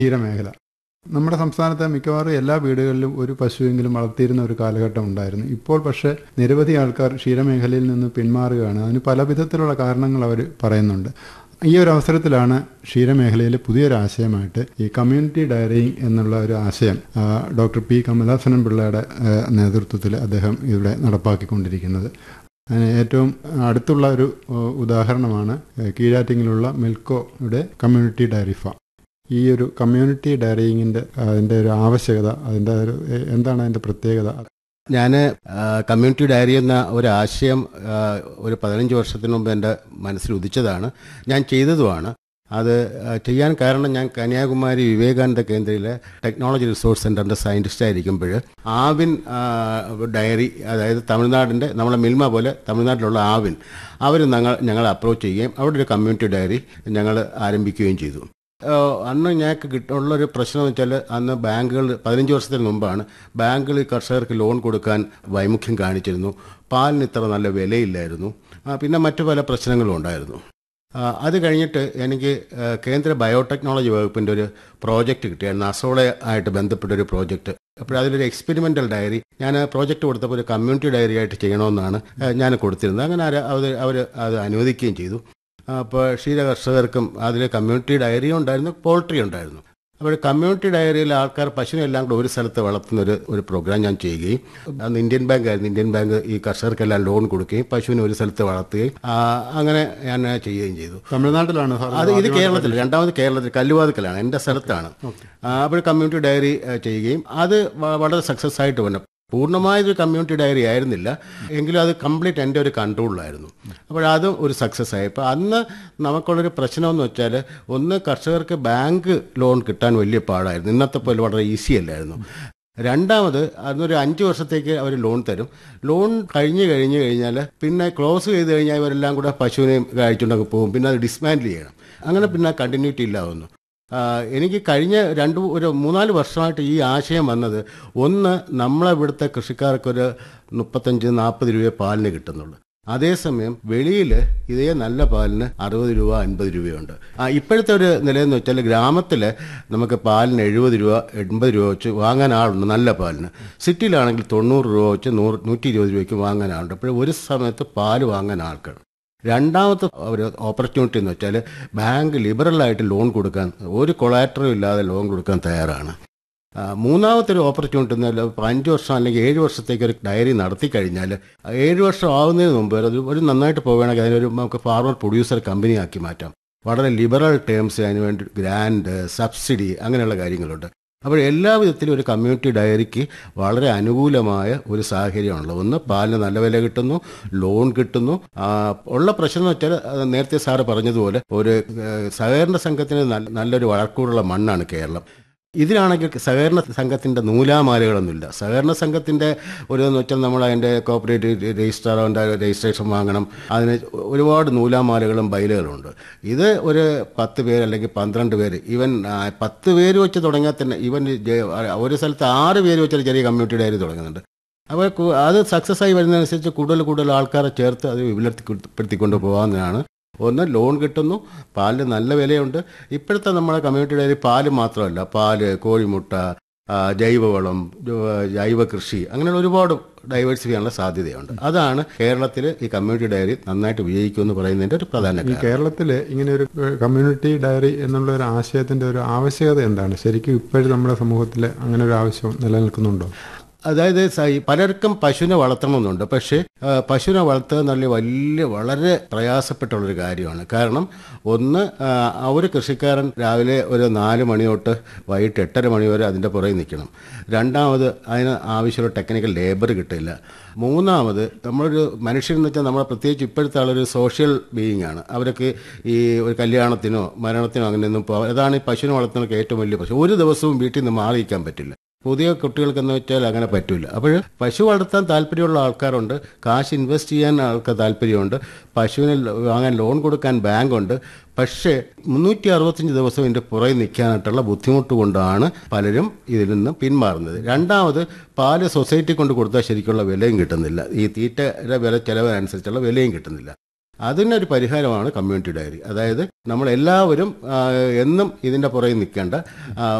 ക്ഷീരമേഖല നമ്മുടെ സംസ്ഥാനത്തെ മിക്കവാറും എല്ലാ വീടുകളിലും ഒരു പശുവെങ്കിലും വളർത്തിയിരുന്ന ഒരു കാലഘട്ടം ഉണ്ടായിരുന്നു ഇപ്പോൾ പക്ഷേ നിരവധി ആൾക്കാർ ക്ഷീരമേഖലയിൽ നിന്ന് പിന്മാറുകയാണ് അതിന് പല വിധത്തിലുള്ള കാരണങ്ങൾ അവർ പറയുന്നുണ്ട് ഈ ഒരു അവസരത്തിലാണ് ക്ഷീരമേഖലയിലെ പുതിയൊരു ആശയമായിട്ട് ഈ കമ്മ്യൂണിറ്റി ഡയറിയിങ് എന്നുള്ള ഒരു ആശയം ആ, ഡോക്ടർ പി കമലാസനൻ പിള്ളയുടെ ആ, നേതൃത്വത്തിൽ അദ്ദേഹം ഇവിടെ നടപ്പാക്കിക്കൊണ്ടിരിക്കുന്നത് അതിന് ഏറ്റവും അടുത്തുള്ള ഒരു ആ, ഉദാഹരണമാണ് ആ, കീഴാറ്റിങ്ങിലുള്ള മിൽക്കോയുടെ കമ്മ്യൂണിറ്റി ഡയറി ഫാം ഈ ഒരു കമ്മ്യൂണിറ്റി ഡയറിയിങ്ങിൻ്റെ അതിൻ്റെ ഒരു ആവശ്യകത അതിൻ്റെ ഒരു എ- എന്താണ് അതിൻ്റെ പ്രത്യേകത ഞാൻ കമ്മ്യൂണിറ്റി ഡയറി എന്ന ഒരു ആശയം ആ, ഒരു പതിനഞ്ച് വർഷത്തിന് മുമ്പ് എൻ്റെ മനസ്സിൽ ഉദിച്ചതാണ് ഞാൻ ചെയ്തതുമാണ് അത് ആ, ചെയ്യാൻ കാരണം ഞാൻ കന്യാകുമാരി വിവേകാനന്ദ കേന്ദ്രയിലെ ടെക്നോളജി റിസോഴ്സ് സെൻ്ററിൻ്റെ സയൻറ്റിസ്റ്റ് ആയിരിക്കുമ്പോൾ ആവിൻ ആ, ഡയറി അതായത് തമിഴ്നാടിൻ്റെ നമ്മളെ മിൽമ പോലെ തമിഴ്നാട്ടിലുള്ള ആവിൻ അവർ ഞങ്ങൾ ഞങ്ങൾ അപ്രോച്ച് ചെയ്യുകയും അവിടെ ഒരു കമ്മ്യൂണിറ്റി ഡയറി ഞങ്ങൾ ആരംഭിക്കുകയും ചെയ്തു ഏഹ് അന്ന് ഞങ്ങൾക്ക് കിട്ടുള്ളൊരു പ്രശ്നം എന്ന് വെച്ചാൽ അന്ന് ബാങ്കുകൾ പതിനഞ്ച് വർഷത്തിന് മുമ്പാണ് ബാങ്കുകൾ ഈ കർഷകർക്ക് ലോൺ കൊടുക്കാൻ വൈമുഖ്യം കാണിച്ചിരുന്നു പാലിന് ഇത്ര നല്ല വിലയില്ലായിരുന്നു ആ, പിന്നെ മറ്റു പല പ്രശ്നങ്ങളും ഉണ്ടായിരുന്നു ആ, അത് കഴിഞ്ഞിട്ട് എനിക്ക് ഏഹ് കേന്ദ്ര ബയോടെക്നോളജി വകുപ്പിൻ്റെ ഒരു പ്രോജക്റ്റ് കിട്ടിയായിരുന്നു അസോളെ ആയിട്ട് ബന്ധപ്പെട്ട ഒരു പ്രോജക്റ്റ് അപ്പോൾ അതിലൊരു എക്സ്പെരിമെൻ്റൽ ഡയറി ഞാൻ പ്രോജക്റ്റ് കൊടുത്തപ്പോൾ ഒരു കമ്മ്യൂണിറ്റി ഡയറി ആയിട്ട് ചെയ്യണമെന്നാണ് ഏഹ് ഞാൻ കൊടുത്തിരുന്നത് അങ്ങനെ അവർ അവർ അത് അനുവദിക്കുകയും ചെയ്തു അപ്പോൾ ക്ഷീര കർഷകർക്കും അതിൽ കമ്മ്യൂണിറ്റി ഡയറി ഉണ്ടായിരുന്നു പോൾട്രി ഉണ്ടായിരുന്നു അപ്പോൾ കമ്മ്യൂണിറ്റി ഡയറിയിൽ ആൾക്കാർ പശുവിനെ എല്ലാം കൂടെ ഒരു സ്ഥലത്ത് വളർത്തുന്ന ഒരു ഒരു പ്രോഗ്രാം ഞാൻ ചെയ്യുകയും അന്ന് ഇന്ത്യൻ ബാങ്ക് ആയിരുന്നു ഇന്ത്യൻ ബാങ്ക് ഈ കർഷകർക്കെല്ലാം ലോൺ കൊടുക്കുകയും പശുവിനെ ഒരു സ്ഥലത്ത് വളർത്തുകയും ആ, അങ്ങനെ ഞാൻ ചെയ്യുകയും ചെയ്തു തമിഴ്നാട്ടിലാണ് സാർ അത് ഇത് കേരളത്തിൽ രണ്ടാമത് കേരളത്തിൽ കല്ലുവാതുക്കലാണ് എൻ്റെ സ്ഥലത്താണ് അപ്പോൾ കമ്മ്യൂണിറ്റി ഡയറി ആ, ചെയ്യുകയും അത് വ- വളരെ സക്സസ് ആയിട്ട് വന്നു പൂർണ്ണമായൊരു കമ്മ്യൂണിറ്റി ഡയറി ആയിരുന്നില്ല എങ്കിലും അത് കംപ്ലീറ്റ് എൻ്റെ ഒരു കൺട്രോളിലായിരുന്നു അപ്പോൾ അതും ഒരു സക്സസ് ആയി അപ്പോൾ അന്ന് നമുക്കുള്ളൊരു പ്രശ്നമെന്ന് വെച്ചാൽ ഒന്ന് കർഷകർക്ക് ബാങ്ക് ലോൺ കിട്ടാൻ വലിയ പാടായിരുന്നു ഇന്നത്തെ പോലെ വളരെ ഈസി അല്ലായിരുന്നു രണ്ടാമത് അന്നൊരു അഞ്ച് വർഷത്തേക്ക് അവർ ലോൺ തരും ലോൺ കഴിഞ്ഞ് കഴിഞ്ഞ് കഴിഞ്ഞാൽ പിന്നെ ക്ലോസ് ചെയ്ത് കഴിഞ്ഞാൽ ഇവരെല്ലാം കൂടെ പശുവിനെയും കഴിച്ചുകൊണ്ടൊക്കെ പോകും പിന്നെ അത് ഡിസ്മാൻഡിൽ ചെയ്യണം അങ്ങനെ പിന്നെ കണ്ടിന്യൂറ്റി ഇല്ലാവുന്നു ആ, എനിക്ക് കഴിഞ്ഞ രണ്ട് ഒരു മൂന്നാല് വർഷമായിട്ട് ഈ ആശയം വന്നത് ഒന്ന് നമ്മളെ ഇവിടുത്തെ കൃഷിക്കാർക്കൊരു മുപ്പത്തഞ്ച് നാൽപ്പത് രൂപയെ പാലിന് കിട്ടുന്നുള്ളൂ അതേസമയം വെളിയിൽ ഇതേ നല്ല പാലിന് അറുപത് രൂപ അൻപത് രൂപയുണ്ട് ആ ഇപ്പോഴത്തെ ഒരു നിലയെന്ന് വെച്ചാൽ ഗ്രാമത്തിൽ നമുക്ക് പാലിന് എഴുപത് രൂപ എൺപത് രൂപ വെച്ച് വാങ്ങാൻ ആളുണ്ട് നല്ല പാലിന് സിറ്റിയിലാണെങ്കിൽ തൊണ്ണൂറ് രൂപ വെച്ച് നൂറ് നൂറ്റി ഇരുപത് രൂപയ്ക്ക് വാങ്ങാൻ ആളുണ്ട് അപ്പോൾ ഒരു സമയത്ത് പാല് വാങ്ങാൻ ആൾക്കാർ രണ്ടാമത്തെ ഒരു ഓപ്പർച്യൂണിറ്റി എന്ന് വെച്ചാൽ ബാങ്ക് ലിബറലായിട്ട് ലോൺ കൊടുക്കാൻ ഒരു കൊളാറ്ററും ഇല്ലാതെ ലോൺ കൊടുക്കാൻ തയ്യാറാണ് ആ, മൂന്നാമത്തെ ഒരു ഓപ്പർച്യൂണിറ്റി എന്ന് പറഞ്ഞാൽ ഇപ്പോൾ അഞ്ച് വർഷം അല്ലെങ്കിൽ ഏഴ് വർഷത്തേക്ക് ഒരു ഡയറി നടത്തി കഴിഞ്ഞാൽ ആ ഏഴ് വർഷം ആവുന്നതിന് മുമ്പ് ഒരു ഒരു നന്നായിട്ട് പോവുകയാണെങ്കിൽ അതിനൊരു നമുക്ക് ഫാർമർ പ്രൊഡ്യൂസർ കമ്പനി ആക്കി മാറ്റാം വളരെ ലിബറൽ ടേംസ് അതിന് വേണ്ടി ഗ്രാൻഡ് സബ്സിഡി അങ്ങനെയുള്ള കാര്യങ്ങളുണ്ട് അപ്പോൾ എല്ലാ വിധത്തിലും ഒരു കമ്മ്യൂണിറ്റി ഡയറിക്ക് വളരെ അനുകൂലമായ ഒരു സാഹചര്യമാണല്ലോ ഒന്ന് പാലിന് നല്ല വില കിട്ടുന്നു ലോൺ കിട്ടുന്നു ആ, ഉള്ള പ്രശ്നം എന്ന് വെച്ചാൽ അത് നേരത്തെ സാറ് പറഞ്ഞതുപോലെ ഒരു ഏഹ്, സഹകരണ സംഘത്തിന് നല്ല- നല്ലൊരു വളർക്കൂടുള്ള മണ്ണാണ് കേരളം ഇതിലാണെങ്കിൽ സഹകരണ സംഘത്തിൻ്റെ നൂലാമാലകളൊന്നുമില്ല സഹകരണ സംഘത്തിൻ്റെ ഒരു എന്ന് വെച്ചാൽ നമ്മൾ അതിൻ്റെ കോപ്പറേറ്റീവ് രജിസ്റ്റർ അതിൻ്റെ രജിസ്ട്രേഷൻ വാങ്ങണം അതിന് ഒരുപാട് നൂലാമാലകളും ബൈലുകളും ഉണ്ട് ഇത് ഒരു പത്ത് പേര് അല്ലെങ്കിൽ പന്ത്രണ്ട് പേര് ഈവൻ ആ, പത്ത് പേര് വെച്ച് തുടങ്ങിയാൽ തന്നെ ഈവൻ ജെ- ഒരു സ്ഥലത്ത് ആറ് പേര് വെച്ചൊരു ചെറിയ കമ്മ്യൂണിറ്റി ഡയറി തുടങ്ങുന്നുണ്ട് അപ്പോൾ കു- അത് സക്സസ് ആയി വരുന്നതനുസരിച്ച് കൂടുതൽ കൂടുതൽ ആൾക്കാരെ ചേർത്ത് അത് വിപുലപ്പെടുത്തിക്കൊണ്ട് പോകാവുന്നതാണ് ഒന്ന് ലോൺ കിട്ടുന്നു പാലിന് നല്ല വിലയുണ്ട് ഇപ്പോഴത്തെ നമ്മുടെ കമ്മ്യൂണിറ്റി ഡയറി പാല് മാത്രമല്ല പാല് കോഴിമുട്ട ആ, ജൈവവളം ജൈവ- ജൈവ കൃഷി അങ്ങനെയുള്ള ഒരുപാട് ഡൈവേഴ്സിഫൈ ചെയ്യാനുള്ള സാധ്യതയുണ്ട് അതാണ് കേരളത്തിൽ ഈ കമ്മ്യൂണിറ്റി ഡയറി നന്നായിട്ട് വിജയിക്കുമെന്ന് പറയുന്നതിൻ്റെ ഒരു പ്രധാന ഈ കാരണം കേരളത്തിൽ ഇങ്ങനെ ഒരു കമ്മ്യൂണിറ്റി ഡയറി എന്നുള്ള ഒരു ആശയത്തിന്റെ ഒരു ആവശ്യകത എന്താണ് ശരിക്കും ഇപ്പോഴും നമ്മുടെ സമൂഹത്തിൽ അങ്ങനെ ഒരു ആവശ്യം നിലനിൽക്കുന്നുണ്ടോ അതായത് സ- ഈ പലർക്കും പശുവിനെ വളർത്തണമെന്നുണ്ട് പക്ഷേ ആ, പശുവിനെ വളർത്തുക എന്നുള്ള വലിയ വളരെ പ്രയാസപ്പെട്ടുള്ളൊരു കാര്യമാണ് കാരണം ഒന്ന് ആ, ആ ഒരു കൃഷിക്കാരൻ രാവിലെ ഒരു നാല് മണി തൊട്ട് വൈകിട്ട് എട്ടര മണി വരെ അതിൻ്റെ പുറകെ നിൽക്കണം രണ്ടാമത് അതിന് ആവശ്യമുള്ള ടെക്നിക്കൽ ലേബർ കിട്ടില്ല മൂന്നാമത് നമ്മളൊരു മനുഷ്യൻ എന്ന് വെച്ചാൽ നമ്മളെ പ്രത്യേകിച്ച് ഇപ്പോഴത്തെ ആളൊരു സോഷ്യൽ ബീയിങ് ആണ് അവർക്ക് ഈ ഒരു കല്യാണത്തിനോ മരണത്തിനോ അങ്ങനെയൊന്നും പോകാം അതാണ് ഈ പശുവിനെ വളർത്തുന്നവർക്ക് ഏറ്റവും വലിയ പ്രശ്നം ഒരു ദിവസവും വീട്ടിൽ നിന്ന് മാറിയിരിക്കാൻ പറ്റില്ല പുതിയ കുട്ടികൾക്കെന്ന് വെച്ചാൽ അങ്ങനെ പറ്റില്ല അപ്പോൾ പശു വളർത്താൻ താല്പര്യമുള്ള ആൾക്കാരുണ്ട് കാശ് ഇൻവെസ്റ്റ് ചെയ്യാൻ ആൾക്ക് താല്പര്യമുണ്ട് പശുവിനെ ലോ- വാങ്ങാൻ ലോൺ കൊടുക്കാൻ ബാങ്കുണ്ട് പക്ഷേ മുന്നൂറ്റി അറുപത്തഞ്ച് ദിവസം ഇതിൻ്റെ പുറകെ നിൽക്കാനായിട്ടുള്ള ബുദ്ധിമുട്ട് കൊണ്ടാണ് പലരും ഇതിൽ നിന്ന് പിന്മാറുന്നത് രണ്ടാമത് പാല് സൊസൈറ്റി കൊണ്ട് കൊടുത്താൽ ശരിക്കുള്ള വിലയും കിട്ടുന്നില്ല ഈ തീറ്റയുടെ വില ചിലവിനനുസരിച്ചുള്ള വിലയും കിട്ടുന്നില്ല അതിനൊരു പരിഹാരമാണ് കമ്മ്യൂണിറ്റി ഡയറി അതായത് നമ്മൾ എല്ലാവരും ആ, എന്നും ഇതിൻ്റെ പുറകെ നിൽക്കേണ്ട ആ,